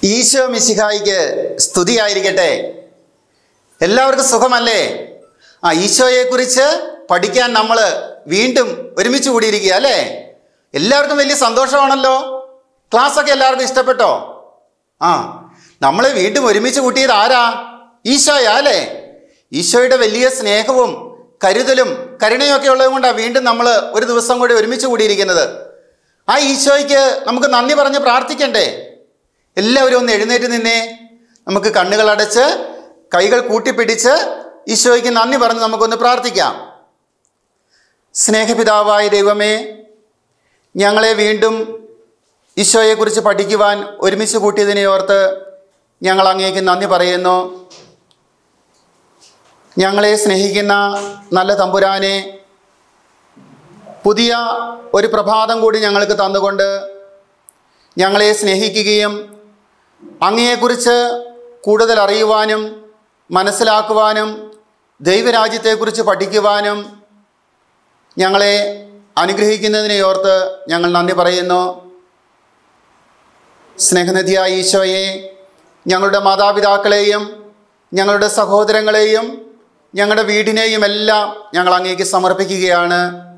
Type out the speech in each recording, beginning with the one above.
ഈശോ മിശിഹായിക്ക് സ്തുതിയായിരിക്കട്ടെ എല്ലാവർക്കും സുഖമല്ലേ ആ ഈശോയെക്കുറിച്ച് പഠിക്കാൻ നമ്മൾ വീണ്ടും ഒരുമിച്ച് കൂടിയിരിക്കുക അല്ലേ എല്ലാവർക്കും വലിയ സന്തോഷമാണല്ലോ ക്ലാസ്സൊക്കെ എല്ലാവർക്കും ഇഷ്ടപ്പെട്ടോ ആ നമ്മളെ വീണ്ടും ഒരുമിച്ച് കൂട്ടിയത് ആരാ ഈശോയാ അല്ലേ ഈശോയുടെ വലിയ സ്നേഹവും കരുതലും കരുണയും ഒക്കെ ഉള്ളത് കൊണ്ടാണ് വീണ്ടും നമ്മൾ ഒരു ദിവസം കൂടി ഒരുമിച്ച് കൂടിയിരിക്കുന്നത് ആ ഈശോയ്ക്ക് നമുക്ക് നന്ദി പറഞ്ഞ് പ്രാർത്ഥിക്കണ്ടേ എല്ലാവരും ഒന്ന് എഴുന്നേറ്റ് നിന്നേ നമുക്ക് കണ്ണുകൾ അടച്ച് കൈകൾ കൂട്ടിപ്പിടിച്ച് ഈശോയ്ക്ക് നന്ദി പറഞ്ഞ് നമുക്കൊന്ന് പ്രാർത്ഥിക്കാം സ്നേഹപിതാവായ ദൈവമേ ഞങ്ങളെ വീണ്ടും ഈശോയെക്കുറിച്ച് പഠിക്കുവാൻ ഒരുമിച്ച് കൂട്ടിയതിനെ ഓർത്ത് ഞങ്ങൾ അങ്ങേക്ക് നന്ദി പറയുന്നു ഞങ്ങളെ സ്നേഹിക്കുന്ന നല്ല തമ്പുരാനെ പുതിയ ഒരു പ്രഭാതം കൂടി ഞങ്ങൾക്ക് തന്നുകൊണ്ട് ഞങ്ങളെ സ്നേഹിക്കുകയും അങ്ങയെക്കുറിച്ച് കൂടുതൽ അറിയുവാനും മനസ്സിലാക്കുവാനും ദൈവരാജ്യത്തെക്കുറിച്ച് പഠിക്കുവാനും ഞങ്ങളെ അനുഗ്രഹിക്കുന്നതിനെ ഓർത്ത് ഞങ്ങൾ നന്ദി പറയുന്നു സ്നേഹനിധിയായ ഈശോയെ ഞങ്ങളുടെ മാതാപിതാക്കളെയും ഞങ്ങളുടെ സഹോദരങ്ങളെയും ഞങ്ങളുടെ വീടിനെയും എല്ലാം ഞങ്ങൾ അങ്ങേക്ക് സമർപ്പിക്കുകയാണ്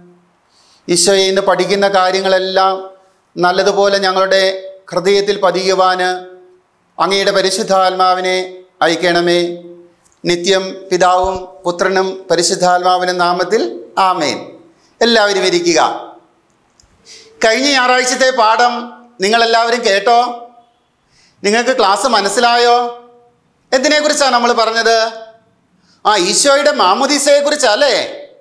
ഈശോയെ ഇന്ന് പഠിക്കുന്ന കാര്യങ്ങളെല്ലാം നല്ലതുപോലെ ഞങ്ങളുടെ ഹൃദയത്തിൽ പതിയുവാൻ അങ്ങയുടെ പരിശുദ്ധാത്മാവിനെ അയക്കണമേ നിത്യം പിതാവും പുത്രനും പരിശുദ്ധാത്മാവിനും നാമത്തിൽ ആമേൻ എല്ലാവരും ഇരിക്കുക കഴിഞ്ഞ ഞായറാഴ്ചത്തെ പാഠം നിങ്ങളെല്ലാവരും കേട്ടോ നിങ്ങൾക്ക് ക്ലാസ് മനസ്സിലായോ എന്തിനെക്കുറിച്ചാണ് നമ്മൾ പറഞ്ഞത് ആ ഈശോയുടെ മാമുദീസയെക്കുറിച്ചല്ലേ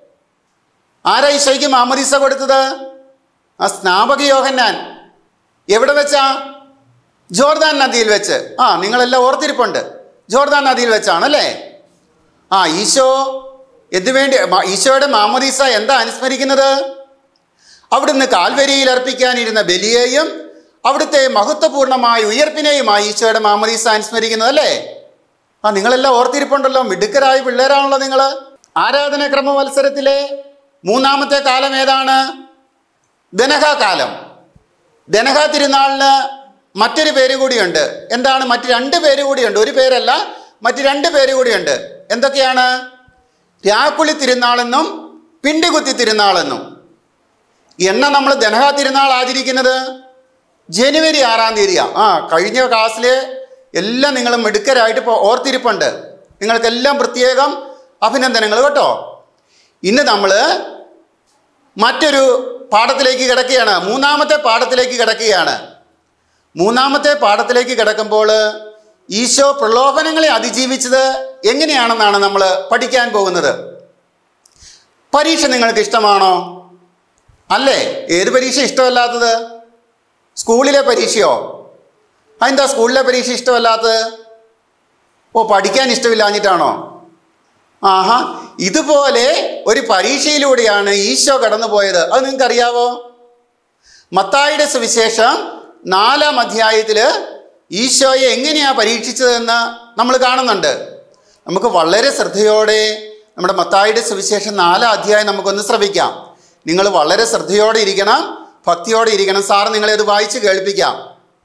ആരാ ഈശോയ്ക്ക് മാമുദീസ കൊടുത്തത് ആ സ്നാപക യോഹന്നാൻ എവിടെ വെച്ചാ ജോർദാൻ നദിയിൽ വെച്ച് ആ നിങ്ങളെല്ലാം ഓർത്തിരിപ്പുണ്ട് ജോർദാൻ നദിയിൽ വെച്ചാണല്ലേ ആ ഈശോ എന്തുവേണ്ടി മ- ഈശോയുടെ മാമോദീസ എന്താ അനുസ്മരിക്കുന്നത് അവിടുന്ന് കാൽവരിയിൽ അർപ്പിക്കാനിരുന്ന ബലിയെയും അവിടുത്തെ മഹത്വപൂർണമായ ഉയർപ്പിനെയുമായി ഈശോയുടെ മാമോദീസ അനുസ്മരിക്കുന്നത് അല്ലേ ആ നിങ്ങളെല്ലാം ഓർത്തിരിപ്പുണ്ടല്ലോ മിടുക്കരായ പിള്ളേരാണല്ലോ നിങ്ങൾ ആരാധനക്രമ മത്സരത്തിലെ മൂന്നാമത്തെ കാലം ഏതാണ് ദനഹ കാലം ദനഹ തിരുനാളിന് മറ്റൊരു പേര് കൂടിയുണ്ട് എന്താണ് മറ്റ് രണ്ട് പേര് കൂടിയുണ്ട് ഒരു പേരല്ല മറ്റ് രണ്ട് പേര് കൂടിയുണ്ട് എന്തൊക്കെയാണ് രാക്കുളി തിരുനാളെന്നും പിണ്ടികുത്തി തിരുനാളെന്നും എന്ന നമ്മൾ ദനഹ തിരുനാൾ ആചരിക്കുന്നത് ജനുവരി ആറാം തീയതിയാ ആ കഴിഞ്ഞ ക്ലാസ്സിൽ എല്ലാം നിങ്ങൾ മിടുക്കരായിട്ട് ഇപ്പോൾ ഓർത്തിരിപ്പുണ്ട് നിങ്ങൾക്കെല്ലാം പ്രത്യേകം അഭിനന്ദനങ്ങൾ കേട്ടോ ഇന്ന് നമ്മൾ മറ്റൊരു പാഠത്തിലേക്ക് കിടക്കുകയാണ് മൂന്നാമത്തെ പാഠത്തിലേക്ക് കിടക്കുകയാണ് മൂന്നാമത്തെ പാഠത്തിലേക്ക് കിടക്കുമ്പോൾ ഈശോ പ്രലോഭനങ്ങളെ അതിജീവിച്ചത് എങ്ങനെയാണെന്നാണ് നമ്മൾ പഠിക്കാൻ പോകുന്നത് പരീക്ഷ നിങ്ങൾക്ക് ഇഷ്ടമാണോ അല്ലേ ഏത് പരീക്ഷ ഇഷ്ടമല്ലാത്തത് സ്കൂളിലെ പരീക്ഷയോ അതെന്താ സ്കൂളിലെ പരീക്ഷ ഇഷ്ടമല്ലാത്തത് ഓ പഠിക്കാൻ ഇഷ്ടമില്ലാഞ്ഞിട്ടാണോ ആഹാ ഇതുപോലെ ഒരു പരീക്ഷയിലൂടെയാണ് ഈശോ കടന്നുപോയത് അത് നിങ്ങൾക്കറിയാവോ മത്തായിയുടെ സുവിശേഷം നാലാം അധ്യായത്തിൽ ഈശോയെ എങ്ങനെയാ പരീക്ഷിച്ചതെന്ന് നമ്മൾ കാണുന്നുണ്ട് നമുക്ക് വളരെ ശ്രദ്ധയോടെ നമ്മുടെ മത്തായിയുടെ സുവിശേഷം നാലാം അധ്യായം നമുക്കൊന്ന് ശ്രവിക്കാം നിങ്ങൾ വളരെ ശ്രദ്ധയോടെ ഇരിക്കണം ഭക്തിയോടെ ഇരിക്കണം സാർ നിങ്ങളെ അത് വായിച്ച് കേൾപ്പിക്കാം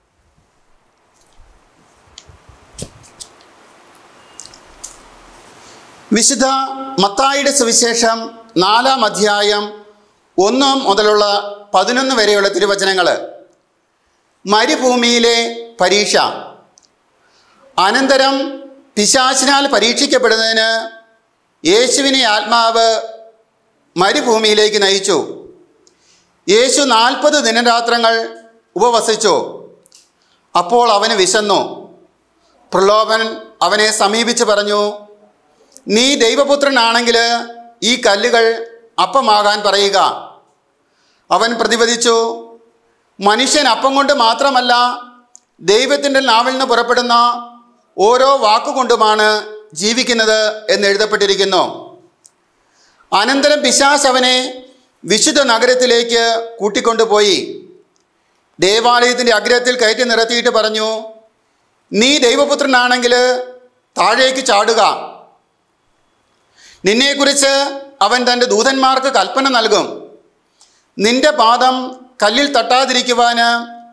വിശുദ്ധ മത്തായിയുടെ സുവിശേഷം നാലാം അധ്യായം ഒന്ന് മുതലുള്ള പതിനൊന്ന് വരെയുള്ള തിരുവചനങ്ങൾ മരുഭൂമിയിലെ പരീക്ഷ അനന്തരം പിശാചിനാൽ പരീക്ഷിക്കപ്പെടുന്നതിന് യേശുവിനെ ആത്മാവ് മരുഭൂമിയിലേക്ക് നയിച്ചു യേശു നാൽപ്പത് ദിനരാത്രങ്ങൾ ഉപവസിച്ചു അപ്പോൾ അവന് വിശന്നു പ്രലോഭൻ അവനെ സമീപിച്ച് പറഞ്ഞു നീ ദൈവപുത്രനാണെങ്കിൽ ഈ കല്ലുകൾ അപ്പമാകാൻ പറയുക അവൻ പ്രതിപദിച്ചു മനുഷ്യൻ അപ്പം കൊണ്ട് മാത്രമല്ല ദൈവത്തിൻ്റെ നാവിൽ നിന്ന് പുറപ്പെടുന്ന ഓരോ വാക്കുകൊണ്ടുമാണ് ജീവിക്കുന്നത് എന്ന് എഴുതപ്പെട്ടിരിക്കുന്നു അനന്തരം പിശാസ് അവനെ വിശുദ്ധ നഗരത്തിലേക്ക് കൂട്ടിക്കൊണ്ടുപോയി ദേവാലയത്തിൻ്റെ അഗ്രത്തിൽ കയറ്റി നിർത്തിയിട്ട് പറഞ്ഞു നീ ദൈവപുത്രനാണെങ്കിൽ താഴേക്ക് ചാടുക നിന്നെക്കുറിച്ച് അവൻ തൻ്റെ ദൂതന്മാർക്ക് കൽപ്പന നൽകും നിന്റെ പാദം കല്ലിൽ തട്ടാതിരിക്കുവാന്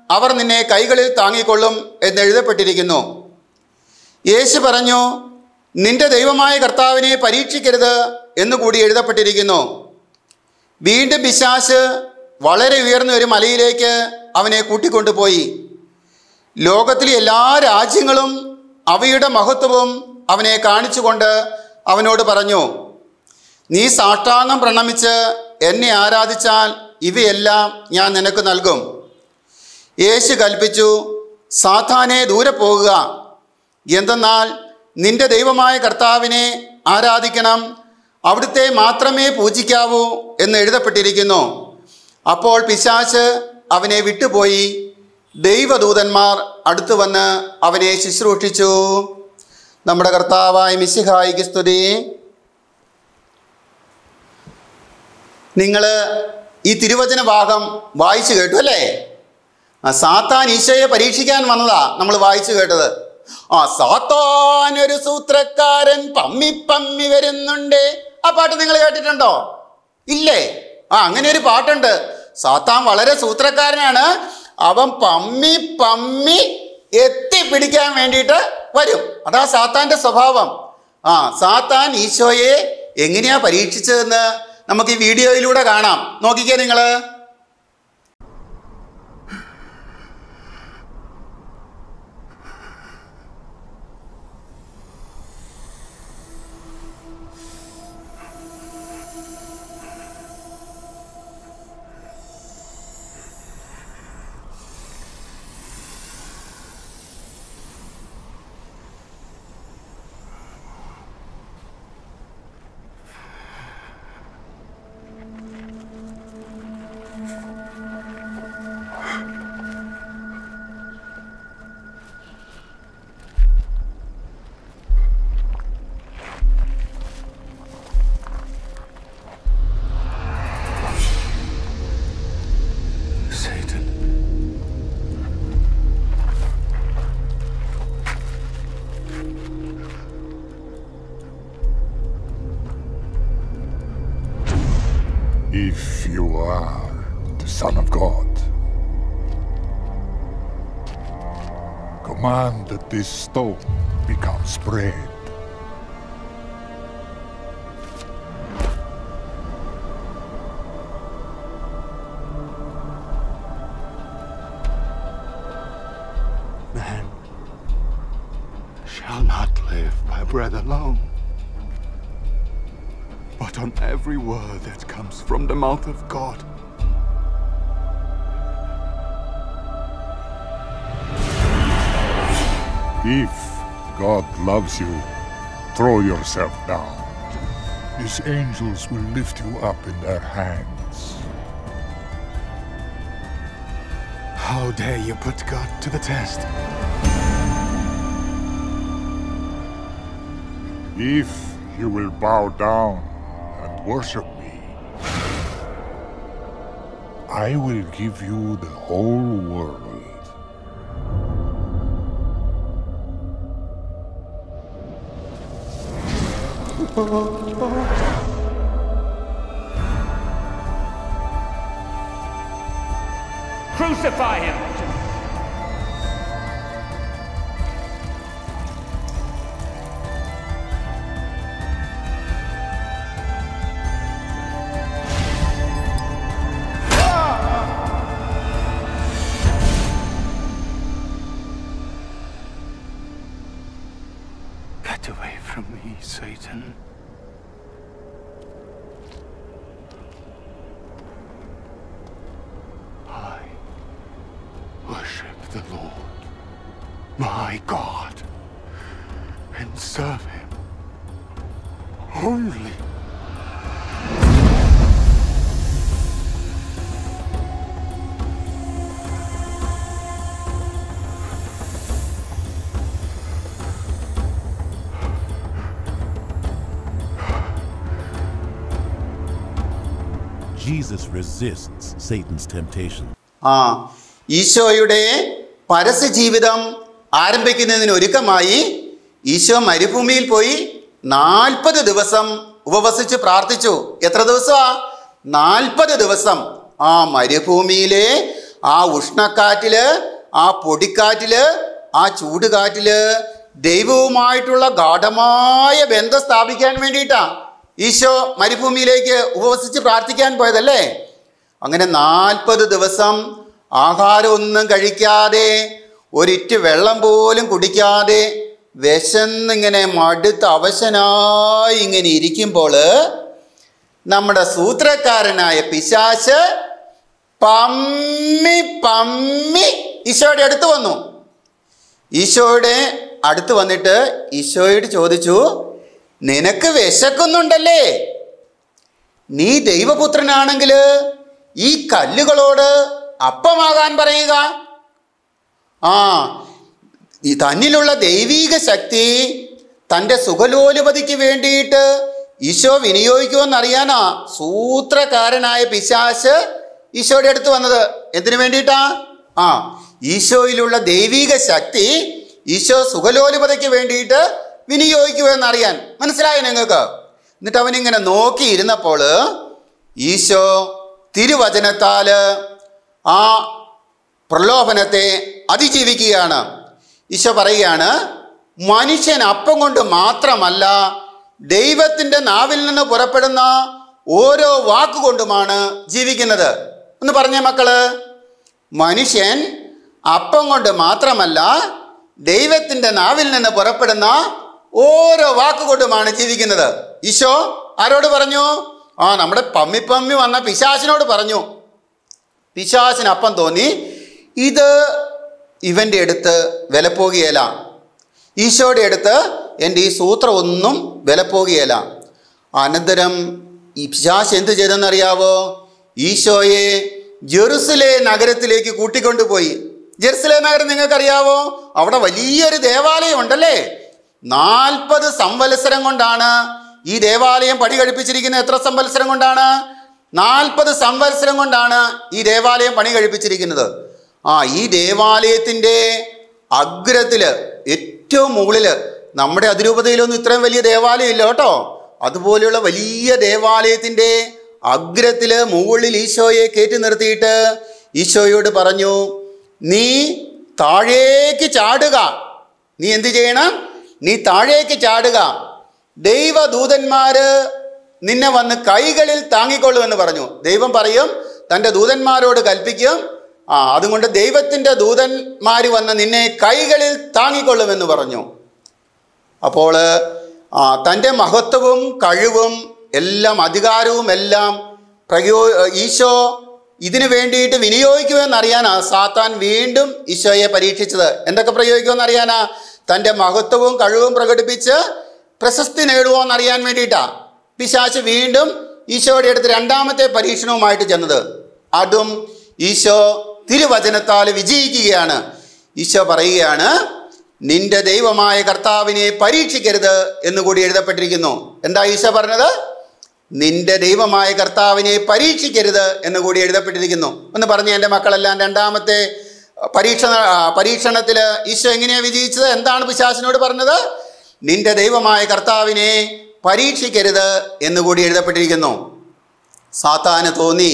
അവർ നിന്നെ കൈകളിൽ താങ്ങിക്കൊള്ളും എന്ന് എഴുതപ്പെട്ടിരിക്കുന്നു യേശു പറഞ്ഞു നിന്റെ ദൈവമായ കർത്താവിനെ പരീക്ഷിക്കരുത് എന്നുകൂടി എഴുതപ്പെട്ടിരിക്കുന്നു വീണ്ടും പിശാശ് വളരെ ഉയർന്ന ഒരു മലയിലേക്ക് അവനെ കൂട്ടിക്കൊണ്ടുപോയി ലോകത്തിലെ എല്ലാ രാജ്യങ്ങളും അവയുടെ മഹത്വവും അവനെ കാണിച്ചുകൊണ്ട് അവനോട് പറഞ്ഞു നീ സാഷ്ടാംഗം പ്രണമിച്ച് എന്നെ ആരാധിച്ചാൽ ഇവയെല്ലാം ഞാൻ നിനക്ക് നൽകും യേശു കൽപ്പിച്ചു സാത്താനെ ദൂരെ പോകുക എന്തെന്നാൽ നിന്റെ ദൈവമായ കർത്താവിനെ ആരാധിക്കണം അവിടുത്തെ മാത്രമേ പൂജിക്കാവൂ എന്ന് എഴുതപ്പെട്ടിരിക്കുന്നു അപ്പോൾ പിശാച്ച് അവനെ വിട്ടുപോയി ദൈവദൂതന്മാർ അടുത്തു വന്ന് അവനെ ശുശ്രൂഷിച്ചു നമ്മുടെ കർത്താവായ മിശിഹായിക്ക് സ്തുതി നിങ്ങൾ ഈ തിരുവചന ഭാഗം വായിച്ചു കേട്ടു അല്ലേ ആ സാത്താൻ ഈശോയെ പരീക്ഷിക്കാൻ വന്നതാ നമ്മൾ വായിച്ചു കേട്ടത് ആ സാത്താൻ ഒരു സൂത്രക്കാരൻ പമ്മി പമ്മി വരുന്നുണ്ട് ആ പാട്ട് നിങ്ങൾ കേട്ടിട്ടുണ്ടോ ഇല്ലേ ആ അങ്ങനെ ഒരു പാട്ടുണ്ട് സാത്താൻ വളരെ സൂത്രക്കാരനാണ് അവൻ പമ്മി പമ്മി എത്തിപ്പിടിക്കാൻ വേണ്ടിയിട്ട് വരും അതാ സാത്താന്റെ സ്വഭാവം ആ സാത്താൻ ഈശോയെ എങ്ങനെയാ പരീക്ഷിച്ചതെന്ന് നമുക്ക് ഈ വീഡിയോയിലൂടെ കാണാം നോക്കിക്കേ നിങ്ങള് Satan. If you are the Son of God, command that this stone becomes bread. Man shall not live by bread alone, but on every word that comes from the mouth of God. If God loves you, throw yourself down. His angels will lift you up in their hands. How dare you put God to the test? If you will bow down and worship me, I will give you the whole world. Crucify him! Get away from me, Satan. I worship the Lord, my God, and serve him only. Jesus resists Satan's temptation. ആ ഈശോയുടെ പരസ്യ ജീവിതം ആരംഭിക്കുന്നതിന് ഒരുക്കമായി ഈശോ മരുഭൂമിയിൽ പോയി നാൽപ്പത് ദിവസം ഉപവസിച്ച് പ്രാർത്ഥിച്ചു എത്ര ദിവസമാ നാൽപ്പത് ദിവസം ആ മരുഭൂമിയിലെ ആ ഉഷ്ണക്കാറ്റില് ആ പൊടിക്കാറ്റില് ആ ചൂടുകാറ്റില് ദൈവവുമായിട്ടുള്ള ഗാഠമായ ബന്ധം സ്ഥാപിക്കാൻ വേണ്ടിയിട്ടാ ഈശോ മരുഭൂമിയിലേക്ക് ഉപവസിച്ച് പ്രാർത്ഥിക്കാൻ പോയതല്ലേ അങ്ങനെ നാൽപ്പത് ദിവസം ആഹാരമൊന്നും കഴിക്കാതെ ഒരിറ്റ് വെള്ളം പോലും കുടിക്കാതെ വിശന്നിങ്ങനെ മടുത്ത് അവശനായി ഇങ്ങനെ ഇരിക്കുമ്പോൾ നമ്മുടെ സൂത്രക്കാരനായ പിശാശ് പമ്മി പമ്മി ഈശോയുടെ അടുത്ത് വന്നു ഈശോയുടെ അടുത്ത് വന്നിട്ട് ഈശോയോട് ചോദിച്ചു നിനക്ക് വിശക്കുന്നുണ്ടല്ലേ നീ ദൈവപുത്രനാണെങ്കിൽ ഈ കല്ലുകളോട് അപ്പമാകാൻ പറയുക ആ ഈ തന്നിലുള്ള ദൈവീക ശക്തി തൻ്റെ സുഖലോലുപതിക്ക് വേണ്ടിയിട്ട് ഈശോ വിനിയോഗിക്കുമെന്നറിയാനാ സൂത്രക്കാരനായ പിശാശ് ഈശോയുടെ അടുത്ത് വന്നത് എന്തിനു വേണ്ടിയിട്ടാ ആ ഈശോയിലുള്ള ദൈവീക ശക്തി ഈശോ സുഖലോലുപതയ്ക്ക് വേണ്ടിയിട്ട് വിനിയോഗിക്കുമെന്നറിയാൻ മനസ്സിലായോ നിങ്ങൾക്ക് എന്നിട്ട് അവനിങ്ങനെ നോക്കിയിരുന്നപ്പോൾ ഈശോ തിരുവചനത്താൽ ആ പ്രലോഭനത്തെ അതിജീവിക്കുകയാണ് ഈശോ പറയുകയാണ് മനുഷ്യൻ അപ്പം കൊണ്ട് മാത്രമല്ല ദൈവത്തിൻ്റെ നാവിൽ നിന്ന് പുറപ്പെടുന്ന ഓരോ വാക്കുകൊണ്ടുമാണ് ജീവിക്കുന്നത് ഒന്ന് പറഞ്ഞേ മക്കള് മനുഷ്യൻ അപ്പം കൊണ്ട് മാത്രമല്ല ദൈവത്തിൻ്റെ നാവിൽ നിന്ന് പുറപ്പെടുന്ന ഓരോ വാക്കുകൊണ്ടുമാണ് ജീവിക്കുന്നത് ഈശോ ആരോട് പറഞ്ഞു ആ നമ്മുടെ പമ്മി പമ്മി വന്ന പിശാചിനോട് പറഞ്ഞു പിശാചിന് അപ്പം തോന്നി ഇത് ഇവൻ്റെ അടുത്ത് വില പോകുകയില്ല ഈശോയുടെ അടുത്ത് എൻ്റെ ഈ സൂത്രം ഒന്നും വില പോകുകയില്ല അനന്തരം ഈ പിശാശ് എന്ത് ചെയ്തെന്നറിയാവോ ഈശോയെ ജെറുസലേ നഗരത്തിലേക്ക് കൂട്ടിക്കൊണ്ടുപോയി ജെറുസലേ നഗരം നിങ്ങൾക്കറിയാവോ അവിടെ വലിയൊരു ദേവാലയം ഉണ്ടല്ലേ നാൽപ്പത് സംവത്സരം കൊണ്ടാണ് ഈ ദേവാലയം പണി കഴിപ്പിച്ചിരിക്കുന്നത് എത്ര സംവത്സരം കൊണ്ടാണ് നാൽപ്പത് സംവത്സരം കൊണ്ടാണ് ഈ ദേവാലയം പണി കഴിപ്പിച്ചിരിക്കുന്നത് ആ ഈ ദേവാലയത്തിൻ്റെ അഗ്രത്തില് ഏറ്റവും മുകളിൽ നമ്മുടെ അതിരൂപതയിലൊന്നും ഇത്രയും വലിയ ദേവാലയം ഇല്ല കേട്ടോ അതുപോലെയുള്ള വലിയ ദേവാലയത്തിൻ്റെ അഗ്രത്തില് മുകളിൽ ഈശോയെ കയറ്റി നിർത്തിയിട്ട് ഈശോയോട് പറഞ്ഞു നീ താഴേക്ക് ചാടുക നീ എന്ത് ചെയ്യണം നീ താഴേക്ക് ചാടുക ദൈവദൂതന്മാര് നിന്നെ വന്ന് കൈകളിൽ താങ്ങിക്കൊള്ളുമെന്ന് പറഞ്ഞു ദൈവം പറയും തൻ്റെ ദൂതന്മാരോട് കൽപ്പിക്കും ആ അതുകൊണ്ട് ദൈവത്തിൻ്റെ ദൂതന്മാർ വന്ന് നിന്നെ കൈകളിൽ താങ്ങിക്കൊള്ളുമെന്ന് പറഞ്ഞു അപ്പോൾ ആ, തൻ്റെ മഹത്വവും കഴിവും എല്ലാം അധികാരവും എല്ലാം പ്രയോ ഈശോ ഇതിനു വേണ്ടിയിട്ട് വിനിയോഗിക്കുമെന്നറിയാനാ സാത്താൻ വീണ്ടും ഈശോയെ പരീക്ഷിച്ചത് എന്തൊക്കെ പ്രയോഗിക്കുമെന്നറിയാനാ തൻ്റെ മഹത്വവും കഴിവും പ്രകടിപ്പിച്ച് പ്രശസ്തി നേടുമോയെന്നറിയാൻ വേണ്ടിയിട്ടാ പിശാച്ച് വീണ്ടും ഈശോയുടെ അടുത്ത് രണ്ടാമത്തെ പരീക്ഷണവുമായിട്ട് ചെന്നത് അതും ഈശോ തിരുവചനത്താൽ വിജയിക്കുകയാണ് ഈശോ പറയുകയാണ് നിന്റെ ദൈവമായ കർത്താവിനെ പരീക്ഷിക്കരുത് എന്നുകൂടി എഴുതപ്പെട്ടിരിക്കുന്നു എന്താ ഈശോ പറഞ്ഞത് നിന്റെ ദൈവമായ കർത്താവിനെ പരീക്ഷിക്കരുത് എന്നുകൂടി എഴുതപ്പെട്ടിരിക്കുന്നു ഒന്ന് പറഞ്ഞ് എൻ്റെ മക്കളെല്ലാം രണ്ടാമത്തെ പരീക്ഷണ പരീക്ഷണത്തിൽ ഈശോ എങ്ങനെയാണ് വിജയിച്ചത് എന്താണ് പിശാസിനോട് പറഞ്ഞത് നിന്റെ ദൈവമായ കർത്താവിനെ പരീക്ഷിക്കരുത് എന്നുകൂടി എഴുതപ്പെട്ടിരിക്കുന്നു സാത്താന് തോന്നി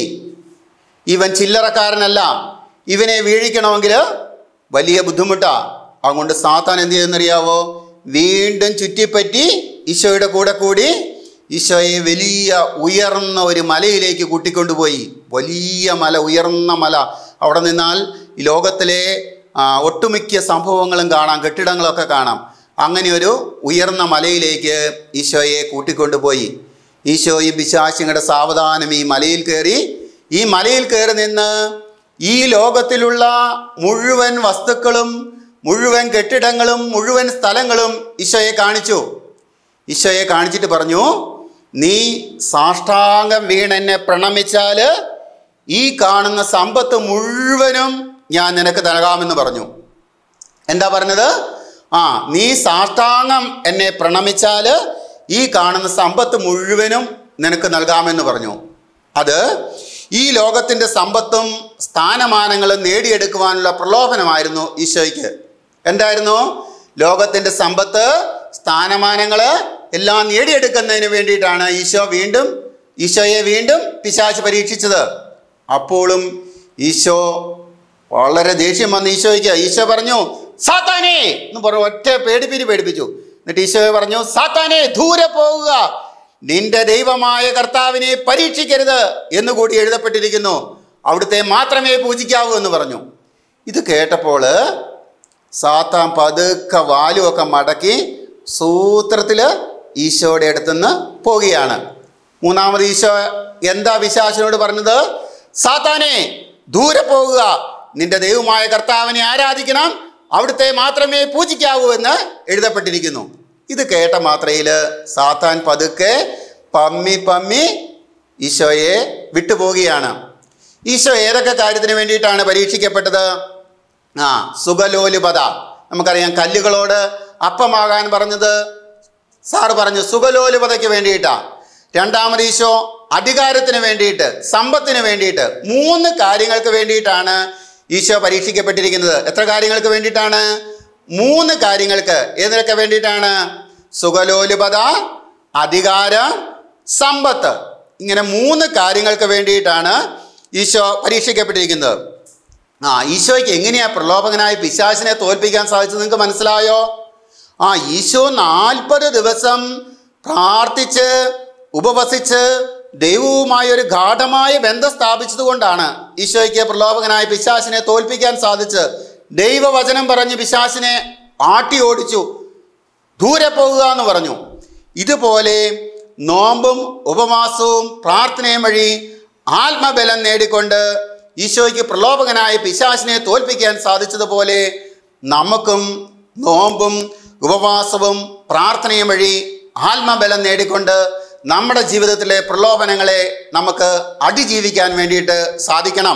ഇവൻ ചില്ലറക്കാരനല്ല ഇവനെ വീഴിക്കണമെങ്കിൽ വലിയ ബുദ്ധിമുട്ടാ അതുകൊണ്ട് സാത്താൻ എന്ത് ചെയ്തെന്നറിയാവോ വീണ്ടും ചുറ്റിപ്പറ്റി ഈശോയുടെ കൂടെ കൂടി ഈശോയെ വലിയ ഉയർന്ന ഒരു മലയിലേക്ക് കൂട്ടിക്കൊണ്ടുപോയി വലിയ മല ഉയർന്ന മല അവിടെ നിന്നാൽ ഈ ലോകത്തിലെ ആ, ഒട്ടുമിക്ക സംഭവങ്ങളും കാണാം കെട്ടിടങ്ങളൊക്കെ കാണാം അങ്ങനെ ഒരു ഉയർന്ന മലയിലേക്ക് ഈശോയെ കൂട്ടിക്കൊണ്ടുപോയി ഈശോയും പിശാശിങ്ങളുടെ സാവധാനം ഈ മലയിൽ കയറി ഈ മലയിൽ കയറി നിന്ന് ഈ ലോകത്തിലുള്ള മുഴുവൻ വസ്തുക്കളും മുഴുവൻ കെട്ടിടങ്ങളും മുഴുവൻ സ്ഥലങ്ങളും ഈശോയെ കാണിച്ചു ഈശോയെ കാണിച്ചിട്ട് പറഞ്ഞു നീ സാഷ്ടാംഗം വീണെന്നെ പ്രണമിച്ചാൽ ഈ കാണുന്ന സമ്പത്ത് മുഴുവനും ഞാൻ നിനക്ക് നൽകാമെന്ന് പറഞ്ഞു എന്താ പറഞ്ഞത് ആ നീ സാഷ്ടാംഗം എന്നെ പ്രണമിച്ചാൽ ഈ കാണുന്ന സമ്പത്ത് മുഴുവനും നിനക്ക് നൽകാമെന്ന് പറഞ്ഞു അത് ഈ ലോകത്തിൻ്റെ സമ്പത്തും സ്ഥാനമാനങ്ങളും നേടിയെടുക്കുവാനുള്ള പ്രലോഭനമായിരുന്നു ഈശോയ്ക്ക് എന്തായിരുന്നു ലോകത്തിൻ്റെ സമ്പത്ത് സ്ഥാനമാനങ്ങൾ എല്ലാം നേടിയെടുക്കുന്നതിന് വേണ്ടിയിട്ടാണ് ഈശോ വീണ്ടും ഈശോയെ വീണ്ടും പിശാച് പരീക്ഷിച്ചത് അപ്പോഴും ഈശോ വളരെ ദേഷ്യം വന്ന് ഈശോയ്ക്ക് ഈശോ പറഞ്ഞു സാത്താനേ എന്ന് പറഞ്ഞു ഒറ്റ പേടിപ്പിരി പേടിപ്പിച്ചു എന്നിട്ട് ഈശോ പറഞ്ഞു സാത്താനേ ദൂരെ പോകുക നിന്റെ ദൈവമായ കർത്താവിനെ പരീക്ഷിക്കരുത് എന്ന് കൂടി എഴുതപ്പെട്ടിരിക്കുന്നു അവിടുത്തെ മാത്രമേ പൂജിക്കാവൂ എന്ന് പറഞ്ഞു ഇത് കേട്ടപ്പോൾ സാത്താൻ പതുക്കെ വാലുമൊക്കെ മടക്കി സൂത്രത്തിൽ ഈശോയുടെ അടുത്തുനിന്ന് പോവുകയാണ് മൂന്നാമത് ഈശോ എന്താ പിശാചിനോട് പറഞ്ഞത് സാത്താനെ ദൂരെ പോകുക നിന്റെ ദൈവമായ കർത്താവിനെ ആരാധിക്കണം അവിടുത്തെ മാത്രമേ പൂജിക്കാവൂ എന്ന് എഴുതപ്പെട്ടിരിക്കുന്നു ഇത് കേട്ട മാത്രയിൽ സാത്താൻ പതുക്കെ പമ്മി പമ്മി ഈശോയെ വിട്ടുപോവുകയാണ് ഈശോ ഏതൊക്കെ കാര്യത്തിന് വേണ്ടിയിട്ടാണ് പരീക്ഷിക്കപ്പെട്ടത് ആ സുഖലോലുപത നമുക്കറിയാം കല്ലുകളോട് അപ്പമാകാൻ പറഞ്ഞത് സാറ് പറഞ്ഞു സുഖലോലുപതയ്ക്ക് വേണ്ടിയിട്ടാ രണ്ടാമത് ഈശോ അധികാരത്തിന് വേണ്ടിയിട്ട് സമ്പത്തിന് വേണ്ടിയിട്ട് മൂന്ന് കാര്യങ്ങൾക്ക് വേണ്ടിയിട്ടാണ് ഈശോ പരീക്ഷിക്കപ്പെട്ടിരിക്കുന്നത് എത്ര കാര്യങ്ങൾക്ക് വേണ്ടിയിട്ടാണ് മൂന്ന് കാര്യങ്ങൾക്ക് ഏതിനൊക്കെ വേണ്ടിയിട്ടാണ് സുഖലോലുപത അധികാരം സമ്പത്ത് ഇങ്ങനെ മൂന്ന് കാര്യങ്ങൾക്ക് വേണ്ടിയിട്ടാണ് ഈശോ പരീക്ഷിക്കപ്പെട്ടിരിക്കുന്നത് ആ ഈശോയ്ക്ക് എങ്ങനെയാ പ്രലോഭകനായ പിശാചിനെ തോൽപ്പിക്കാൻ സാധിച്ചത് നിങ്ങൾക്ക് മനസ്സിലായോ ആ ഈശോ നാൽപ്പത് ദിവസം പ്രാർത്ഥിച്ച് ഉപവസിച്ച് ദൈവവുമായി ഒരു ഗാഠമായ ബന്ധം സ്ഥാപിച്ചതുകൊണ്ടാണ് ഈശോയ്ക്ക് പ്രലോഭകനായ പിശാചിനെ തോൽപ്പിക്കാൻ സാധിച്ച് ദൈവവചനം പറഞ്ഞ് പിശാചിനെ ആട്ടി ഓടിച്ചു ദൂരെ പോകുക എന്ന് പറഞ്ഞു ഇതുപോലെ നോമ്പും ഉപവാസവും പ്രാർത്ഥനയും വഴി ആത്മബലം നേടിക്കൊണ്ട് ഈശോയ്ക്ക് പ്രലോഭകനായ പിശാചിനെ തോൽപ്പിക്കാൻ സാധിച്ചതുപോലെ നമുക്കും നോമ്പും ഉപവാസവും പ്രാർത്ഥനയും വഴി ആത്മബലം നേടിക്കൊണ്ട് നമ്മുടെ ജീവിതത്തിലെ പ്രലോഭനങ്ങളെ നമുക്ക് അതിജീവിക്കാൻ വേണ്ടിയിട്ട് സാധിക്കണം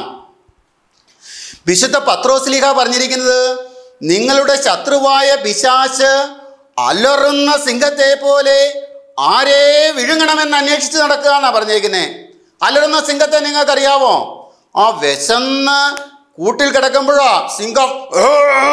വിശുദ്ധ പത്രോസ്ലിഹ പറഞ്ഞിരിക്കുന്നത് നിങ്ങളുടെ ശത്രുവായ പിശാച്ച് അലറുന്ന സിംഹത്തെ പോലെ ആരെ വിഴുങ്ങണമെന്ന് അന്വേഷിച്ച് നടക്കുക എന്നാ പറഞ്ഞിരിക്കുന്നത് അലറുന്ന സിംഹത്തെ നിങ്ങൾക്കറിയാവോ ആ വിശന്ന് കൂട്ടിൽ കിടക്കുമ്പോഴാ സിംഹം "ഏ,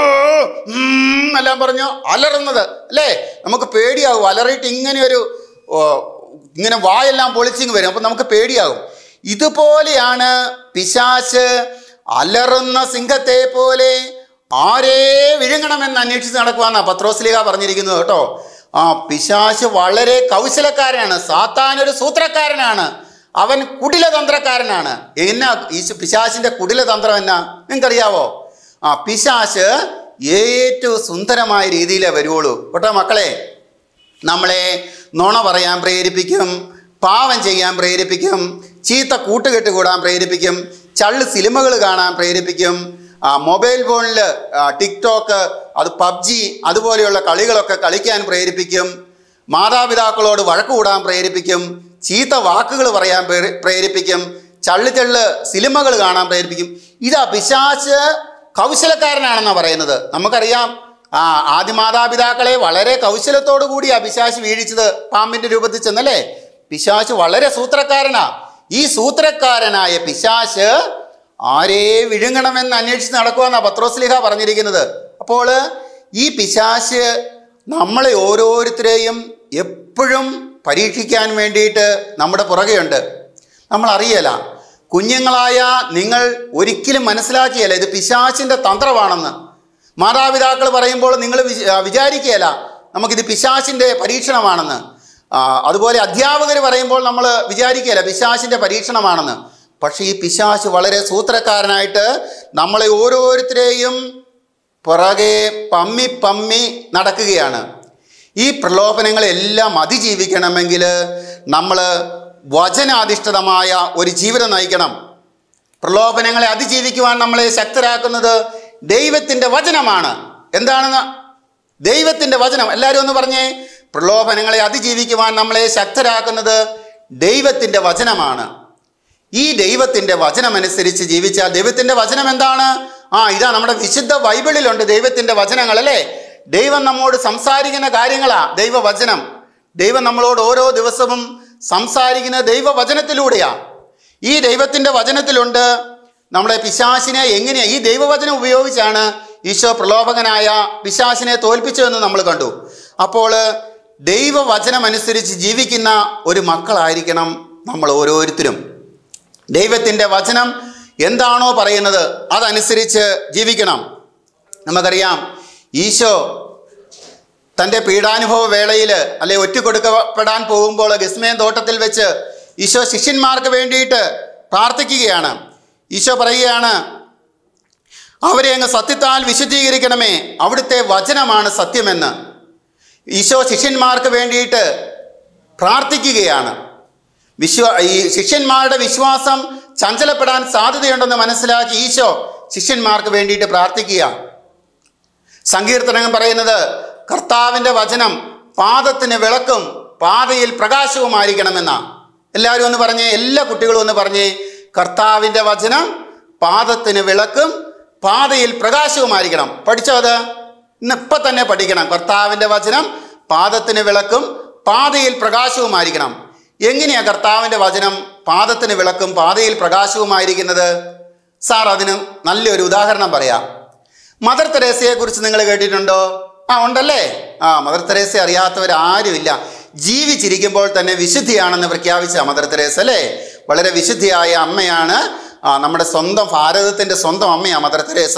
ഉം" എല്ലാം പറഞ്ഞു അലറുന്നത് അല്ലേ നമുക്ക് പേടിയാകും അലറിയിട്ട് ഇങ്ങനെ ഒരു ഓ, ഇങ്ങനെ വായെല്ലാം പൊളിച്ചിങ് വരും അപ്പം നമുക്ക് പേടിയാകും ഇതുപോലെയാണ് പിശാച്ച് അലറുന്ന സിംഹത്തെ പോലെ ആരെ വിഴുങ്ങണമെന്ന് അന്വേഷിച്ച് നടക്കുവാന്നാ പത്രോസ്ലിക പറഞ്ഞിരിക്കുന്നത് കേട്ടോ ആ പിശാച്ച് വളരെ കൗശലക്കാരനാണ് സാത്താൻ ഒരു സൂത്രക്കാരനാണ് അവൻ കുടിലതന്ത്രക്കാരനാണ് എന്നാ ഈ പിശാച്ചിന്റെ കുടിലതന്ത്രം എന്നാ നിങ്ങൾക്കറിയാവോ ആ പിശാച്ച് ഏറ്റവും സുന്ദരമായ രീതിയിലേ വരുവുള്ളൂ കേട്ടോ മക്കളെ നമ്മളെ നുണ പറയാൻ പ്രേരിപ്പിക്കും പാവം ചെയ്യാൻ പ്രേരിപ്പിക്കും ചീത്ത കൂട്ടുകെട്ട് കൂടാൻ പ്രേരിപ്പിക്കും ചള്ള് സിനിമകൾ കാണാൻ പ്രേരിപ്പിക്കും ആ, മൊബൈൽ ഫോണിൽ ടിക്ടോക്ക് അത് പബ്ജി അതുപോലെയുള്ള കളികളൊക്കെ കളിക്കാൻ പ്രേരിപ്പിക്കും മാതാപിതാക്കളോട് വഴക്ക് കൂടാൻ പ്രേരിപ്പിക്കും ചീത്ത വാക്കുകൾ പറയാൻ പ്രേരി- പ്രേരിപ്പിക്കും ചള്ളു ചള്ള് സിനിമകൾ കാണാൻ പ്രേരിപ്പിക്കും ഇതാ പിശാച്ച് കൗശലക്കാരനാണെന്നാണ് പറയുന്നത് നമുക്കറിയാം ആ ആദ്യ മാതാപിതാക്കളെ വളരെ കൗശലത്തോടു കൂടിയാ പിശാച്ച് വീഴിച്ചത് പാമ്പിന്റെ രൂപത്തിൽ ചെന്നല്ലേ പിശാച്ച് വളരെ സൂത്രക്കാരനാ ഈ സൂത്രക്കാരനായ പിശാച്ച് ആരെ വിഴുങ്ങണമെന്ന് അന്വേഷിച്ച് നടക്കുമെന്നാ പത്രോസ്ലിഹ പറഞ്ഞിരിക്കുന്നത് അപ്പോൾ ഈ പിശാച്ച് നമ്മളെ ഓരോരുത്തരെയും എപ്പോഴും പരീക്ഷിക്കാൻ വേണ്ടിയിട്ട് നമ്മുടെ പുറകെയുണ്ട് നമ്മൾ അറിയല കുഞ്ഞുങ്ങളായ നിങ്ങൾ ഒരിക്കലും മനസ്സിലാക്കിയല്ല ഇത് പിശാച്ചിൻ്റെ തന്ത്രമാണെന്ന് മാതാപിതാക്കൾ പറയുമ്പോൾ നിങ്ങൾ വിച- ആ, വിചാരിക്കുകയല്ല നമുക്കിത് പിശാച്ചിൻ്റെ പരീക്ഷണമാണെന്ന് ആ, അതുപോലെ അധ്യാപകർ പറയുമ്പോൾ നമ്മൾ വിചാരിക്കുകയല്ല പിശാച്ചിൻ്റെ പരീക്ഷണമാണെന്ന് പക്ഷേ ഈ പിശാച്ച് വളരെ സൂത്രക്കാരനായിട്ട് നമ്മളെ ഓരോരുത്തരെയും പുറകെ പമ്മി പമ്മി നടക്കുകയാണ് ഈ പ്രലോഭനങ്ങളെല്ലാം അതിജീവിക്കണമെങ്കിൽ നമ്മൾ വചനാധിഷ്ഠിതമായ ഒരു ജീവിതം നയിക്കണം പ്രലോഭനങ്ങളെ അതിജീവിക്കുവാൻ നമ്മളെ ശക്തരാക്കുന്നത് ദൈവത്തിൻ്റെ വചനമാണ് എന്താണെന്ന് ദൈവത്തിൻ്റെ വചനം എല്ലാവരും ഒന്ന് പറഞ്ഞേ പ്രലോഭനങ്ങളെ അതിജീവിക്കുവാൻ നമ്മളെ ശക്തരാക്കുന്നത് ദൈവത്തിൻ്റെ വചനമാണ് ഈ ദൈവത്തിൻ്റെ വചനമനുസരിച്ച് ജീവിച്ചാൽ ദൈവത്തിൻ്റെ വചനം എന്താണ് ആ ഇതാ നമ്മുടെ വിശുദ്ധ ബൈബിളിലുണ്ട് ദൈവത്തിൻ്റെ വചനങ്ങൾ അല്ലേ ദൈവം നമ്മോട് സംസാരിക്കുന്ന കാര്യങ്ങളാ ദൈവവചനം ദൈവം നമ്മളോട് ഓരോ ദിവസവും സംസാരിക്കുന്ന ദൈവവചനത്തിലൂടെയാ ഈ ദൈവത്തിൻ്റെ വചനത്തിലുണ്ട് നമ്മുടെ പിശാസിനെ എങ്ങനെയാ ഈ ദൈവവചനം ഉപയോഗിച്ചാണ് ഈശോ പ്രലോഭകനായ പിശാസിനെ തോൽപ്പിച്ചതെന്ന് നമ്മൾ കണ്ടു അപ്പോൾ ദൈവവചനമനുസരിച്ച് ജീവിക്കുന്ന ഒരു മക്കളായിരിക്കണം നമ്മൾ ഓരോരുത്തരും ദൈവത്തിൻ്റെ വചനം എന്താണോ പറയുന്നത് അതനുസരിച്ച് ജീവിക്കണം നമുക്കറിയാം ഈശോ തൻ്റെ പീഡാനുഭവ വേളയിൽ അല്ലെ ഒറ്റുകൊടുക്കപ്പെടാൻ പോകുമ്പോൾ ഗസ്മേൻ തോട്ടത്തിൽ വെച്ച് ഈശോ ശിഷ്യന്മാർക്ക് വേണ്ടിയിട്ട് പ്രാർത്ഥിക്കുകയാണ് ഈശോ പറയുകയാണ് അവരെ അങ്ങ് സത്യത്താൽ വിശുദ്ധീകരിക്കണമേ അവിടുത്തെ വചനമാണ് സത്യമെന്ന് ഈശോ ശിഷ്യന്മാർക്ക് വേണ്ടിയിട്ട് പ്രാർത്ഥിക്കുകയാണ് വിശ്വ ഈ ശിഷ്യന്മാരുടെ വിശ്വാസം ചഞ്ചലപ്പെടാൻ സാധ്യതയുണ്ടെന്ന് മനസ്സിലാക്കി ഈശോ ശിഷ്യന്മാർക്ക് വേണ്ടിയിട്ട് പ്രാർത്ഥിക്കുക സങ്കീർത്തനം പറയുന്നത് കർത്താവിൻ്റെ വചനം പാദത്തിന് വിളക്കും പാതയിൽ പ്രകാശവുമായിരിക്കണമെന്ന എല്ലാവരും ഒന്ന് പറഞ്ഞേ എല്ലാ കുട്ടികളും ഒന്ന് പറഞ്ഞേ കർത്താവിൻ്റെ വചനം പാദത്തിന് വിളക്കും പാതയിൽ പ്രകാശവുമായിരിക്കണം പഠിച്ചോ അത് ഇന്ന് ഇപ്പം തന്നെ പഠിക്കണം കർത്താവിൻ്റെ വചനം പാദത്തിന് വിളക്കും പാതയിൽ പ്രകാശവുമായിരിക്കണം എങ്ങനെയാ കർത്താവിൻ്റെ വചനം പാദത്തിന് വിളക്കും പാതയിൽ പ്രകാശവുമായിരിക്കുന്നത് സാർ അതിന് നല്ലൊരു ഉദാഹരണം പറയാം മദർ തെരേസയെ കുറിച്ച് നിങ്ങൾ കേട്ടിട്ടുണ്ടോ ആ ഉണ്ടല്ലേ ആ മദർ തെരേസ അറിയാത്തവർ ആരുമില്ല ജീവിച്ചിരിക്കുമ്പോൾ തന്നെ വിശുദ്ധിയാണെന്ന് പ്രഖ്യാപിച്ച മദർ തെരേസ അല്ലേ വളരെ വിശുദ്ധിയായ അമ്മയാണ് ആ, നമ്മുടെ സ്വന്തം ഭാരതത്തിൻ്റെ സ്വന്തം അമ്മയാണ് മദർ തെരേസ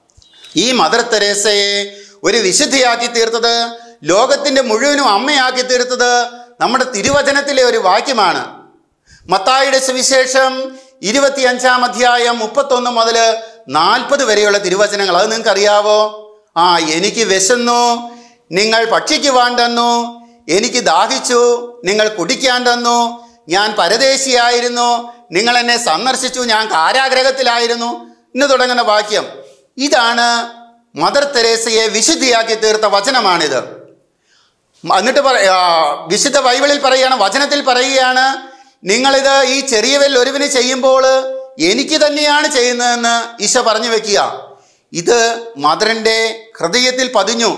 ഈ മദർ തെരേസയെ ഒരു വിശുദ്ധിയാക്കി തീർത്തത് ലോകത്തിൻ്റെ മുഴുവനും അമ്മയാക്കി തീർത്തത് നമ്മുടെ തിരുവചനത്തിലെ ഒരു വാക്യമാണ് മത്തായിയുടെ സുവിശേഷം ഇരുപത്തിയഞ്ചാം അധ്യായം മുപ്പത്തൊന്ന് മുതൽ നാൽപ്പത് വരെയുള്ള തിരുവചനങ്ങൾ അത് നിങ്ങൾക്ക് അറിയാവോ ആ എനിക്ക് വിശന്നു നിങ്ങൾ ഭക്ഷിക്കുവാൻ തന്നു എനിക്ക് ദാഹിച്ചു നിങ്ങൾ കുടിക്കാൻ തന്നു ഞാൻ പരദേശിയായിരുന്നു നിങ്ങൾ എന്നെ സന്ദർശിച്ചു ഞാൻ കാരാഗ്രഹത്തിലായിരുന്നു ഇന്ന് തുടങ്ങുന്ന വാക്യം ഇതാണ് മദർ തെരേസയെ വിശുദ്ധിയാക്കി തീർത്ത വചനമാണിത് എന്നിട്ട് പറ ആ, വിശുദ്ധ ബൈബിളിൽ പറയുകയാണ് വചനത്തിൽ പറയുകയാണ് നിങ്ങളിത് ഈ ചെറിയവരിൽ ഒരുവിന് ചെയ്യുമ്പോൾ എനിക്ക് തന്നെയാണ് ചെയ്യുന്നതെന്ന് ഈശോ പറഞ്ഞു വെക്കുക ഇത് മദറിൻ്റെ ഹൃദയത്തിൽ പതിഞ്ഞു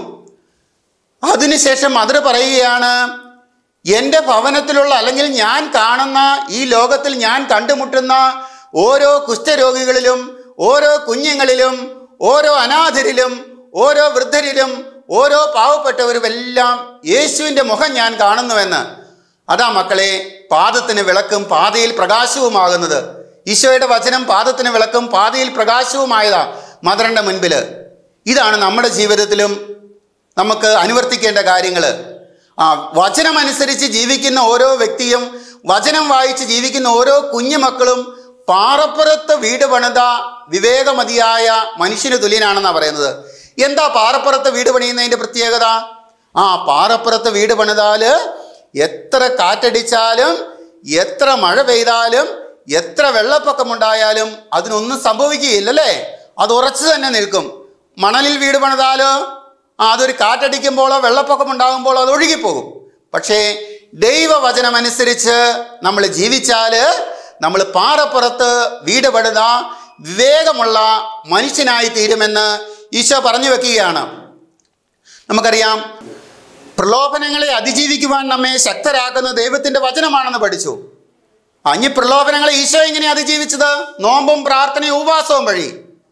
അതിനുശേഷം മദർ പറയുകയാണ് എൻ്റെ ഭവനത്തിലുള്ള അല്ലെങ്കിൽ ഞാൻ കാണുന്ന ഈ ലോകത്തിൽ ഞാൻ കണ്ടുമുട്ടുന്ന ഓരോ കുഷ്ഠരോഗികളിലും ഓരോ കുഞ്ഞുങ്ങളിലും ഓരോ അനാഥരിലും ഓരോ വൃദ്ധരിലും ഓരോ പാവപ്പെട്ടവരുമെല്ലാം യേശുവിൻ്റെ മുഖം ഞാൻ കാണുന്നുവെന്ന് അതാ മക്കളെ പാദത്തിന് വിളക്കും പാതയിൽ പ്രകാശവുമാകുന്നത് ഈശോയുടെ വചനം പാദത്തിന് വിളക്കും പാതയിൽ പ്രകാശവുമായതാ മദറിൻ്റെ മുൻപിൽ ഇതാണ് നമ്മുടെ ജീവിതത്തിലും നമുക്ക് അനുവർത്തിക്കേണ്ട കാര്യങ്ങൾ ആ വചനമനുസരിച്ച് ജീവിക്കുന്ന ഓരോ വ്യക്തിയും വചനം വായിച്ച് ജീവിക്കുന്ന ഓരോ കുഞ്ഞുമക്കളും പാറപ്പുറത്ത് വീട് പണിത വിവേകമതിയായ മനുഷ്യന് തുല്യനാണെന്നാണ് പറയുന്നത് എന്താ പാറപ്പുറത്ത് വീട് പണിയുന്നതിൻ്റെ പ്രത്യേകത ആ പാറപ്പുറത്ത് വീട് പണിതാൽ എത്ര കാറ്റടിച്ചാലും എത്ര മഴ പെയ്താലും എത്ര വെള്ളപ്പൊക്കമുണ്ടായാലും അതിനൊന്നും സംഭവിക്കുകയില്ലല്ലേ അത് ഉറച്ചു തന്നെ നിൽക്കും മണലിൽ വീട് പണിതാലോ ആ അതൊരു കാറ്റടിക്കുമ്പോഴോ വെള്ളപ്പൊക്കം ഉണ്ടാകുമ്പോഴോ അത് ഒഴുകിപ്പോകും പക്ഷേ ദൈവവചനമനുസരിച്ച് നമ്മൾ ജീവിച്ചാൽ നമ്മൾ പാറപ്പുറത്ത് വീട് പണിത വിവേകമുള്ള മനുഷ്യനായി തീരുമെന്ന് ഈശോ പറഞ്ഞു വെക്കുകയാണ് നമുക്കറിയാം പ്രലോഭനങ്ങളെ അതിജീവിക്കുവാൻ നമ്മെ ശക്തരാക്കുന്ന ദൈവത്തിൻ്റെ വചനമാണെന്ന് പഠിച്ചു അഞ്ഞ് പ്രലോഭനങ്ങളെ ഈശോ എങ്ങനെ അതിജീവിച്ചത് നോമ്പും പ്രാർത്ഥനയും ഉപവാസവും വഴി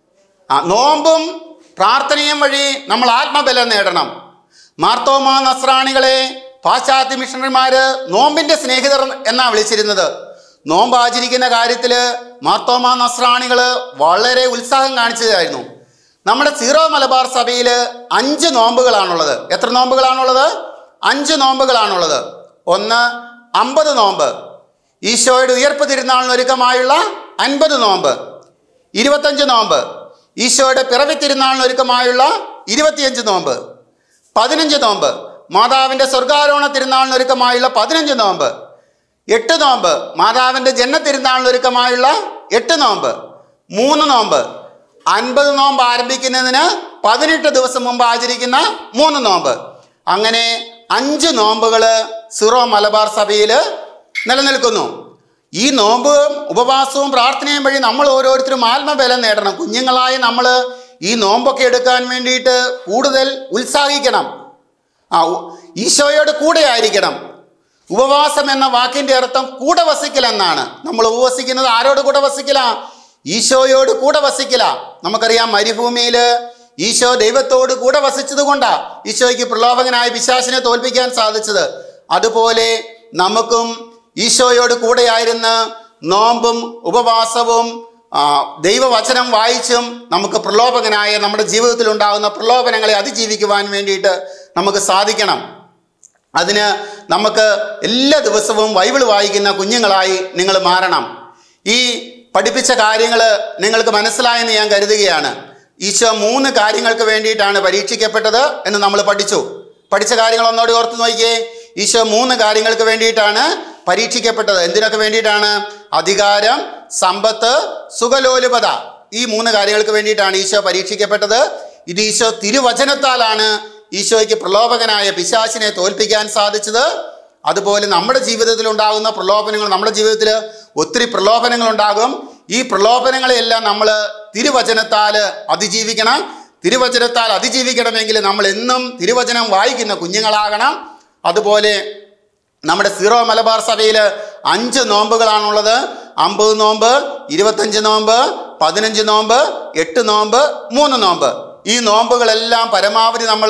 ആ നോമ്പും പ്രാർത്ഥനയും വഴി നമ്മൾ ആത്മബലം നേടണം മാർത്തോമ നസ്രാണികളെ പാശ്ചാത്യ മിഷണറിമാര് നോമ്പിന്റെ സ്നേഹിതർ എന്നാ വിളിച്ചിരുന്നത് നോമ്പ് ആചരിക്കുന്ന കാര്യത്തിൽ മാർത്തോമ നസ്രാണികൾ വളരെ ഉത്സാഹം കാണിച്ചതായിരുന്നു നമ്മുടെ സീറോ മലബാർ സഭയിൽ അഞ്ച് നോമ്പുകളാണുള്ളത് എത്ര നോമ്പുകളാണുള്ളത് അഞ്ച് നോമ്പുകളാണുള്ളത് ഒന്ന് അമ്പത് നോമ്പ് ഈശോയുടെ ഉയർപ്പ് തിരുനാളിന് ഒരുക്കമായുള്ള അൻപത് നോമ്പ് ഇരുപത്തഞ്ച് നോമ്പ് ഈശോയുടെ പിറവി തിരുനാളിന് ഒരുക്കമായുള്ള ഇരുപത്തിയഞ്ച് നോമ്പ് പതിനഞ്ച് നോമ്പ് മാതാവിൻ്റെ സ്വർഗാരോഹണ തിരുനാളിന് ഒരുക്കമായുള്ള പതിനഞ്ച് നോമ്പ് എട്ട് നോമ്പ് മാതാവിൻ്റെ ജന്മ തിരുനാളിന് ഒരുക്കമായുള്ള എട്ട് നോമ്പ് മൂന്ന് നോമ്പ് അൻപത് നോമ്പ് ആരംഭിക്കുന്നതിന് പതിനെട്ട് ദിവസം മുമ്പ് ആചരിക്കുന്ന മൂന്ന് നോമ്പ് അങ്ങനെ അഞ്ച് നോമ്പുകൾ സിറോ മലബാർ സഭയിൽ നിലനിൽക്കുന്നു ഈ നോമ്പും ഉപവാസവും പ്രാർത്ഥനയും വഴി നമ്മൾ ഓരോരുത്തരും ആത്മബലം നേടണം കുഞ്ഞുങ്ങളായ നമ്മൾ ഈ നോമ്പൊക്കെ എടുക്കാൻ വേണ്ടിയിട്ട് കൂടുതൽ ഉത്സാഹിക്കണം ആ ഉ- ഈശോയോട് കൂടെ ആയിരിക്കണം ഉപവാസം എന്ന വാക്കിൻ്റെ അർത്ഥം കൂടെ വസിക്കൽ എന്നാണ് നമ്മൾ ഉപവസിക്കുന്നത് ആരോട് കൂടെ വസിക്കല ഈശോയോട് കൂടെ വസിക്കല നമുക്കറിയാം മരുഭൂമിയിൽ ഈശോ ദൈവത്തോട് കൂടെ വസിച്ചത് കൊണ്ടാ ഈശോയ്ക്ക് പ്രലോഭകനായ പിശാചിനെ തോൽപ്പിക്കാൻ സാധിച്ചത് അതുപോലെ നമുക്കും ഈശോയോട് കൂടെയായിരുന്ന് നോമ്പും ഉപവാസവും ആ, ദൈവവചനം വായിച്ചും നമുക്ക് പ്രലോഭകനായ നമ്മുടെ ജീവിതത്തിൽ ഉണ്ടാകുന്ന പ്രലോഭനങ്ങളെ അതിജീവിക്കുവാൻ വേണ്ടിയിട്ട് നമുക്ക് സാധിക്കണം അതിന് നമുക്ക് എല്ലാ ദിവസവും ബൈബിൾ വായിക്കുന്ന കുഞ്ഞുങ്ങളായി നിങ്ങൾ മാറണം ഈ പഠിപ്പിച്ച കാര്യങ്ങൾ നിങ്ങൾക്ക് മനസ്സിലായെന്ന് ഞാൻ കരുതുകയാണ് ഈശോ മൂന്ന് കാര്യങ്ങൾക്ക് വേണ്ടിയിട്ടാണ് പരീക്ഷിക്കപ്പെട്ടത് എന്ന് നമ്മൾ പഠിച്ചു പഠിച്ച കാര്യങ്ങൾ ഒന്നോടെ ഓർത്ത് നോക്കിയേ ഈശോ മൂന്ന് കാര്യങ്ങൾക്ക് വേണ്ടിയിട്ടാണ് പരീക്ഷിക്കപ്പെട്ടത് എന്തിനൊക്കെ വേണ്ടിയിട്ടാണ് അധികാരം സമ്പത്ത് സുഖലോലുപത ഈ മൂന്ന് കാര്യങ്ങൾക്ക് വേണ്ടിയിട്ടാണ് ഈശോ പരീക്ഷിക്കപ്പെട്ടത് ഇത് ഈശോ തിരുവചനത്താലാണ് ഈശോയ്ക്ക് പ്രലോഭകനായ പിശാചിനെ തോൽപ്പിക്കാൻ സാധിച്ചത് അതുപോലെ നമ്മുടെ ജീവിതത്തിൽ ഉണ്ടാകുന്ന പ്രലോഭനങ്ങൾ നമ്മുടെ ജീവിതത്തിൽ ഒത്തിരി പ്രലോഭനങ്ങൾ ഉണ്ടാകും ഈ പ്രലോഭനങ്ങളെയെല്ലാം നമ്മൾ തിരുവചനത്താൽ അതിജീവിക്കണം തിരുവചനത്താൽ അതിജീവിക്കണമെങ്കിൽ നമ്മൾ എന്നും തിരുവചനം വായിക്കുന്ന കുഞ്ഞുങ്ങളാകണം അതുപോലെ നമ്മുടെ സീറോ മലബാർ സഭയിൽ അഞ്ച് നോമ്പുകളാണുള്ളത് അമ്പത് നോമ്പ് ഇരുപത്തഞ്ച് നോമ്പ് പതിനഞ്ച് നോമ്പ് എട്ട് നോമ്പ് മൂന്ന് നോമ്പ് ഈ നോമ്പുകളെല്ലാം പരമാവധി നമ്മൾ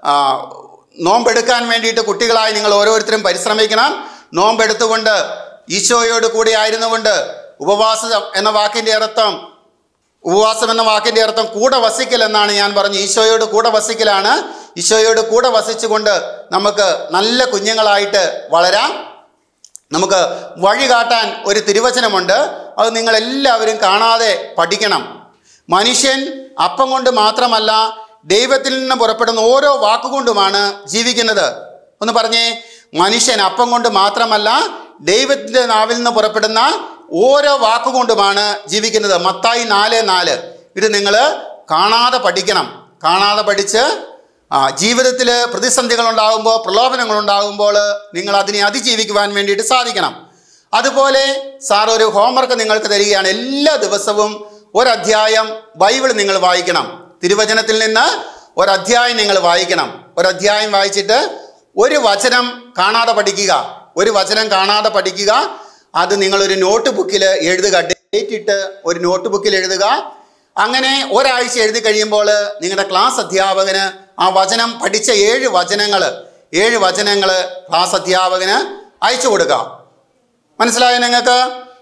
നോമ്പെടുക്കാൻ വേണ്ടിയിട്ട് കുട്ടികളായി നിങ്ങൾ ഓരോരുത്തരും പരിശ്രമിക്കണം നോമ്പെടുത്തുകൊണ്ട് ഈശോയോട് കൂടി ആയിരുന്നുകൊണ്ട് ഉപവാസം എന്ന വാക്കിൻ്റെ അർത്ഥം ഉപവാസം എന്ന വാക്കിൻ്റെ അർത്ഥം കൂടെ വസിക്കൽ എന്നാണ് ഞാൻ പറഞ്ഞു ഈശോയോട് കൂടെ വസിക്കലാണ് ഈശോയോട് കൂടെ വസിച്ചുകൊണ്ട് നമുക്ക് നല്ല കുഞ്ഞുങ്ങളായിട്ട് വളരാം നമുക്ക് വഴി കാട്ടാൻ ഒരു തിരുവചനമുണ്ട് അത് നിങ്ങൾ എല്ലാവരും കാണാതെ പഠിക്കണം മനുഷ്യൻ അപ്പം കൊണ്ട് മാത്രമല്ല ദൈവത്തിൽ നിന്ന് പുറപ്പെടുന്ന ഓരോ വാക്കുകൊണ്ടുമാണ് ജീവിക്കുന്നത് ഒന്ന് പറഞ്ഞേ മനുഷ്യൻ അപ്പം കൊണ്ട് മാത്രമല്ല ദൈവത്തിൻ്റെ നാവിൽ നിന്ന് പുറപ്പെടുന്ന ഓരോ വാക്കുകൊണ്ടുമാണ് ജീവിക്കുന്നത് മത്തായി നാല് നാല് ഇത് നിങ്ങൾ കാണാതെ പഠിക്കണം കാണാതെ പഠിച്ച് ആ ജീവിതത്തിൽ പ്രതിസന്ധികൾ ഉണ്ടാകുമ്പോൾ പ്രലോഭനങ്ങൾ ഉണ്ടാകുമ്പോൾ നിങ്ങൾ അതിനെ അതിജീവിക്കുവാൻ വേണ്ടിയിട്ട് സാധിക്കണം അതുപോലെ സാർ ഒരു ഹോംവർക്ക് നിങ്ങൾക്ക് തരികയാണ് എല്ലാ ദിവസവും ഒരധ്യായം ബൈബിൾ നിങ്ങൾ വായിക്കണം തിരുവചനത്തിൽ നിന്ന് ഒരധ്യായം നിങ്ങൾ വായിക്കണം ഒരധ്യായം വായിച്ചിട്ട് ഒരു വചനം കാണാതെ പഠിക്കുക ഒരു വചനം കാണാതെ പഠിക്കുക അത് നിങ്ങളൊരു നോട്ട് ബുക്കിൽ എഴുതുക ഡേറ്റ് ഇട്ട് ഒരു നോട്ട് ബുക്കിൽ എഴുതുക അങ്ങനെ ഒരാഴ്ച എഴുതി കഴിയുമ്പോൾ നിങ്ങളുടെ ക്ലാസ് അധ്യാപകന് ആ വചനം പഠിച്ച ഏഴ് വചനങ്ങൾ ഏഴ് വചനങ്ങൾ ക്ലാസ് അധ്യാപകന് അയച്ചു കൊടുക്കുക മനസ്സിലായോ നിങ്ങൾക്ക്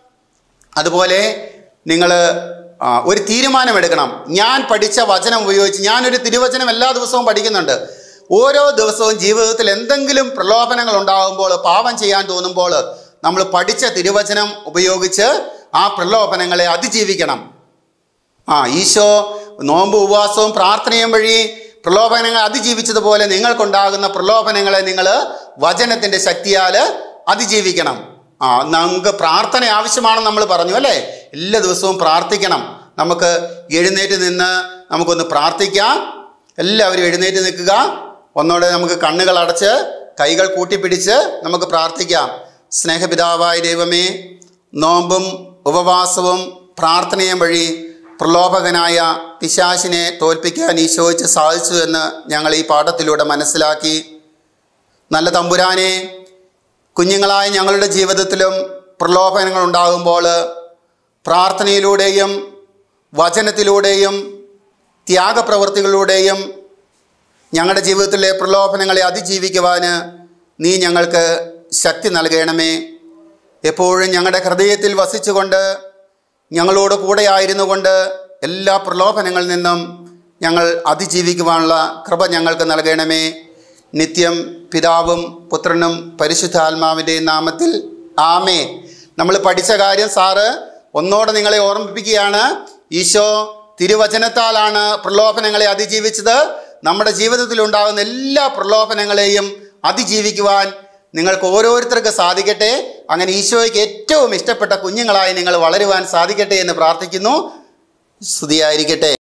അതുപോലെ നിങ്ങൾ ഒരു തീരുമാനമെടുക്കണം ഞാൻ പഠിച്ച വചനം ഉപയോഗിച്ച് ഞാനൊരു തിരുവചനം എല്ലാ ദിവസവും പഠിക്കുന്നുണ്ട് ഓരോ ദിവസവും ജീവിതത്തിൽ എന്തെങ്കിലും പ്രലോഭനങ്ങൾ ഉണ്ടാകുമ്പോൾ പാപം ചെയ്യാൻ തോന്നുമ്പോൾ നമ്മൾ പഠിച്ച തിരുവചനം ഉപയോഗിച്ച് ആ പ്രലോഭനങ്ങളെ അതിജീവിക്കണം ആ ഈശോ നോമ്പ് ഉപവാസവും പ്രാർത്ഥനയും വഴി പ്രലോഭനങ്ങൾ അതിജീവിച്ചതുപോലെ നിങ്ങൾക്കുണ്ടാകുന്ന പ്രലോഭനങ്ങളെ നിങ്ങൾ വചനത്തിൻ്റെ ശക്തിയാൽ അതിജീവിക്കണം ആ നമുക്ക് പ്രാർത്ഥന ആവശ്യമാണെന്ന് നമ്മൾ പറഞ്ഞു അല്ലേ എല്ലാ ദിവസവും പ്രാർത്ഥിക്കണം നമുക്ക് എഴുന്നേറ്റ് നിന്ന് നമുക്കൊന്ന് പ്രാർത്ഥിക്കാം എല്ലാവരും എഴുന്നേറ്റ് നിൽക്കുക ഒന്നോടെ നമുക്ക് കണ്ണുകൾ അടച്ച് കൈകൾ കൂട്ടിപ്പിടിച്ച് നമുക്ക് പ്രാർത്ഥിക്കാം സ്നേഹപിതാവായ ദൈവമേ നോമ്പും ഉപവാസവും പ്രാർത്ഥനയും വഴി പ്രലോഭകനായ പിശാശിനെ തോൽപ്പിക്കാൻ ഈശോയ്ക്ക് സാധിച്ചു എന്ന് ഞങ്ങൾ ഈ പാഠത്തിലൂടെ മനസ്സിലാക്കി നല്ല തമ്പുരാനെ കുഞ്ഞുങ്ങളായ ഞങ്ങളുടെ ജീവിതത്തിലും പ്രലോഭനങ്ങൾ ഉണ്ടാകുമ്പോൾ പ്രാർത്ഥനയിലൂടെയും വചനത്തിലൂടെയും ത്യാഗപ്രവൃത്തികളിലൂടെയും ഞങ്ങളുടെ ജീവിതത്തിലെ പ്രലോഭനങ്ങളെ അതിജീവിക്കുവാൻ നീ ഞങ്ങൾക്ക് ശക്തി നൽകണമേ എപ്പോഴും ഞങ്ങളുടെ ഹൃദയത്തിൽ വസിച്ചുകൊണ്ട് ഞങ്ങളോട് കൂടെ ആയിരുന്നു കൊണ്ട് എല്ലാ പ്രലോഭനങ്ങളിൽ നിന്നും ഞങ്ങൾ അതിജീവിക്കുവാനുള്ള കൃപ ഞങ്ങൾക്ക് നൽകണമേ നിത്യം പിതാവും പുത്രനും പരിശുദ്ധാത്മാവിൻ്റെ നാമത്തിൽ ആമേ നമ്മൾ പഠിച്ച കാര്യം സാറ് ഒന്നോടെ നിങ്ങളെ ഓർമ്മിപ്പിക്കുകയാണ് ഈശോ തിരുവചനത്താലാണ് പ്രലോഭനങ്ങളെ അതിജീവിച്ചത് നമ്മുടെ ജീവിതത്തിൽ ഉണ്ടാകുന്ന എല്ലാ പ്രലോഭനങ്ങളെയും അതിജീവിക്കുവാൻ നിങ്ങൾക്ക് ഓരോരുത്തർക്ക് സാധിക്കട്ടെ അങ്ങനെ ഈശോയ്ക്ക് ഏറ്റവും ഇഷ്ടപ്പെട്ട കുഞ്ഞുങ്ങളായി നിങ്ങൾ വളരുവാൻ സാധിക്കട്ടെ എന്ന് പ്രാർത്ഥിക്കുന്നു സ്തുതിയായിരിക്കട്ടെ